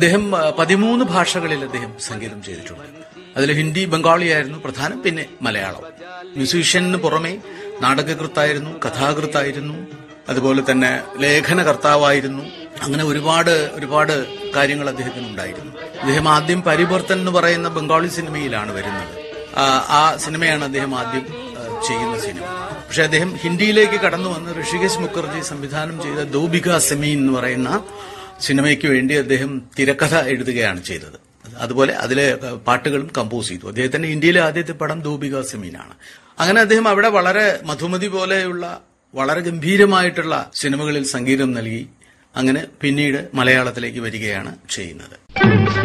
അദ്ദേഹം ആ, പതിമൂന്ന് ഭാഷകളിൽ അദ്ദേഹം സംഗീതം ചെയ്തിട്ടുണ്ട് അതിൽ ഹിന്ദി ബംഗാളിയായിരുന്നു പ്രധാനം പിന്നെ മലയാളം മ്യൂസീഷ്യന് പുറമെ നാടകകൃത്തായിരുന്നു കഥാകൃത്തായിരുന്നു അതുപോലെ തന്നെ ലേഖനകർത്താവായിരുന്നു അങ്ങനെ ഒരുപാട് ഒരുപാട് കാര്യങ്ങൾ അദ്ദേഹത്തിന് ഉണ്ടായിരുന്നു അദ്ദേഹം ആദ്യം പരിവർത്തൻ എന്ന് പറയുന്ന ബംഗാളി സിനിമയിലാണ് വരുന്നത് ആ, ആ സിനിമയാണ് അദ്ദേഹം ആദ്യം ആ, ചെയ്യുന്ന സിനിമ പക്ഷെ അദ്ദേഹം ഹിന്ദിയിലേക്ക് കടന്നു വന്ന് ഋഷികേശ് മുഖർജി സംവിധാനം ചെയ്ത ദോബിക സെമീൻ എന്ന് പറയുന്ന സിനിമയ്ക്ക് വേണ്ടി അദ്ദേഹം തിരക്കഥ എഴുതുകയാണ് ചെയ്തത് അതുപോലെ അതിലെ പാട്ടുകളും കമ്പോസ് ചെയ്തു അദ്ദേഹത്തിന്റെ ഇന്ത്യയിലെ ആദ്യത്തെ പടം ദോബിക സെമീനാണ് അങ്ങനെ അദ്ദേഹം അവിടെ വളരെ മധുമതി പോലെയുള്ള വളരെ ഗംഭീരമായിട്ടുള്ള സിനിമകളിൽ സംഗീതം നൽകി അങ്ങനെ പിന്നീട് മലയാളത്തിലേക്ക് വരികയാണ് ചെയ്യുന്നത്